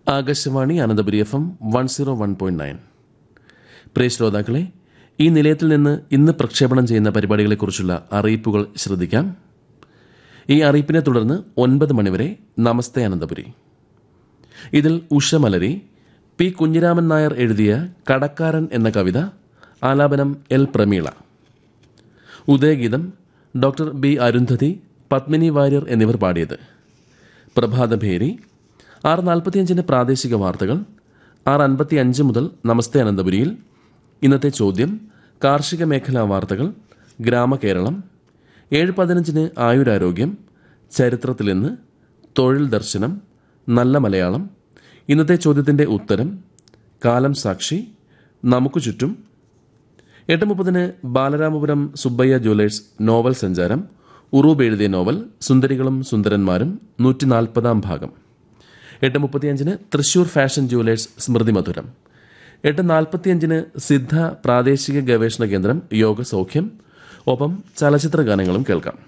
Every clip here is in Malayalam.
Akashvani Ananthapuri F M one zero one point nine പ്രിയ ശ്രോതാക്കളെ ഈ നിലയത്തിൽ നിന്ന് ഇന്ന് പ്രക്ഷേപണം ചെയ്യുന്ന പരിപാടികളെക്കുറിച്ചുള്ള അറിയിപ്പുകൾ ശ്രദ്ധിക്കാം ഈ അറിയിപ്പിനെ തുടർന്ന് ഒൻപത് മണിവരെ നമസ്തേ അനന്തപുരി ഇതിൽ ഉഷമലരി പി കുഞ്ഞിരാമൻ നായർ എഴുതിയ കടക്കാരൻ എന്ന കവിത ആലാപനം എൽ പ്രമീള ഉദയഗീതം ഡോക്ടർ ബി അരുന്ധതി പത്മിനി വാര്യർ എന്നിവർ പാടിയത് പ്രഭാതഭേരി ആറ് നാൽപ്പത്തിയഞ്ചിന് പ്രാദേശിക വാർത്തകൾ ആറ് അൻപത്തി അഞ്ച് മുതൽ നമസ്തേ അനന്തപുരിയിൽ ഇന്നത്തെ ചോദ്യം കാർഷിക മേഖലാ വാർത്തകൾ ഗ്രാമകേരളം ഏഴ് പതിനഞ്ചിന് ആയുരാരോഗ്യം ചരിത്രത്തിൽ നിന്ന് തൊഴിൽ ദർശനം നല്ല മലയാളം ഇന്നത്തെ ചോദ്യത്തിൻ്റെ ഉത്തരം കാലം സാക്ഷി നമുക്ക് ചുറ്റും എട്ട് മുപ്പതിന് ബാലരാമപുരം സുബ്ബയ്യ ജ്വല്ലേഴ്സ് നോവൽ സഞ്ചാരം ഉറൂബ് എഴുതിയ നോവൽ സുന്ദരികളും സുന്ദരന്മാരും നൂറ്റി നാൽപ്പതാം ഭാഗം എട്ട് മുപ്പത്തിയഞ്ചിന് തൃശൂർ ഫാഷൻ ജ്വല്ലേഴ്സ് സ്മൃതി മധുരം എട്ട് നാൽപ്പത്തിയഞ്ചിന് സിദ്ധ പ്രാദേശിക ഗവേഷണ കേന്ദ്രം യോഗ സൗഖ്യം ഒപ്പം ചലച്ചിത്ര ഗാനങ്ങളും കേൾക്കാം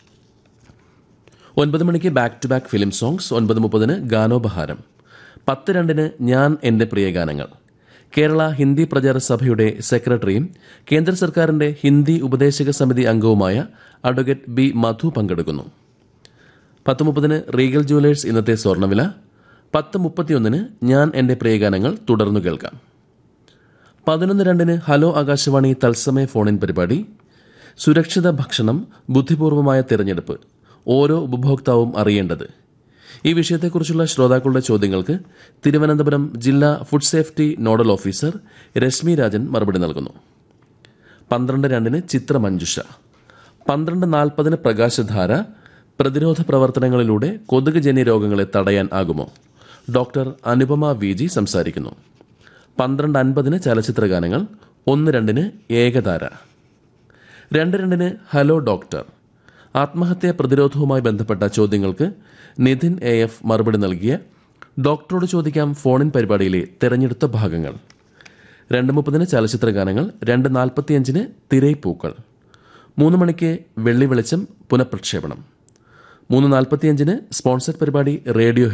ഒൻപത് മണിക്ക് back to back film songs ഒൻപത് മുപ്പതിന് ഗാനോപഹാരം പത്ത് രണ്ടിന് ഞാൻ എൻ്റെ പ്രിയ ഗാനങ്ങൾ കേരള ഹിന്ദി പ്രചാര സഭയുടെ സെക്രട്ടറിയും കേന്ദ്ര സർക്കാരിന്റെ ഹിന്ദി ഉപദേശക സമിതി അംഗവുമായ അഡ്വക്കേറ്റ് ബി മധു പങ്കെടുക്കുന്നു പത്ത് മുപ്പതിന് റീഗൽ ജുവലേഴ്സ് ഇന്നത്തെ സ്വർണ്ണവില പത്ത് മുപ്പത്തിയൊന്നിന് ഞാൻ എൻ്റെ പ്രിയഗാനങ്ങൾ തുടർന്നു കേൾക്കാം പതിനൊന്ന് രണ്ടിന് ഹലോ ആകാശവാണി തത്സമയ ഫോണിൻ പരിപാടി സുരക്ഷിത ഭക്ഷണം ബുദ്ധിപൂർവമായ തിരഞ്ഞെടുപ്പ് ഓരോ ഉപഭോക്താവും അറിയേണ്ടത് ഈ വിഷയത്തെക്കുറിച്ചുള്ള ശ്രോതാക്കളുടെ ചോദ്യങ്ങൾക്ക് തിരുവനന്തപുരം ജില്ലാ food safety nodal officer Reshmi Rajan മറുപടി നൽകുന്നു പന്ത്രണ്ട് രണ്ടിന് ചിത്രമഞ്ജുഷ പന്ത്രണ്ട് നാൽപ്പതിന് പ്രകാശധാര പ്രതിരോധ പ്രവർത്തനങ്ങളിലൂടെ കൊതുകുജന്യ രോഗങ്ങളെ തടയാൻ ആകുമോ ഡോക്ടർ അനുപമ വി ജി സംസാരിക്കുന്നു പന്ത്രണ്ട് അൻപതിന് ചലച്ചിത്ര ഗാനങ്ങൾ ഒന്ന് രണ്ടിന് ഏകതാര രണ്ട് രണ്ടിന് ഹലോ ഡോക്ടർ ആത്മഹത്യാ പ്രതിരോധവുമായി ബന്ധപ്പെട്ട ചോദ്യങ്ങൾക്ക് നിതിൻ എ എഫ് മറുപടി നൽകിയ ഡോക്ടറോട് ചോദിക്കാം ഫോണിൻ പരിപാടിയിലെ തെരഞ്ഞെടുത്ത ഭാഗങ്ങൾ രണ്ട് മുപ്പതിന് ചലച്ചിത്ര ഗാനങ്ങൾ രണ്ട് നാൽപ്പത്തിയഞ്ചിന് തിരൈപ്പൂക്കൾ മൂന്ന് മണിക്ക് വെള്ളി വെളിച്ചം പുനഃപ്രക്ഷേപണം മൂന്ന് നാൽപ്പത്തിയഞ്ചിന് സ്പോൺസർ പരിപാടി റേഡിയോ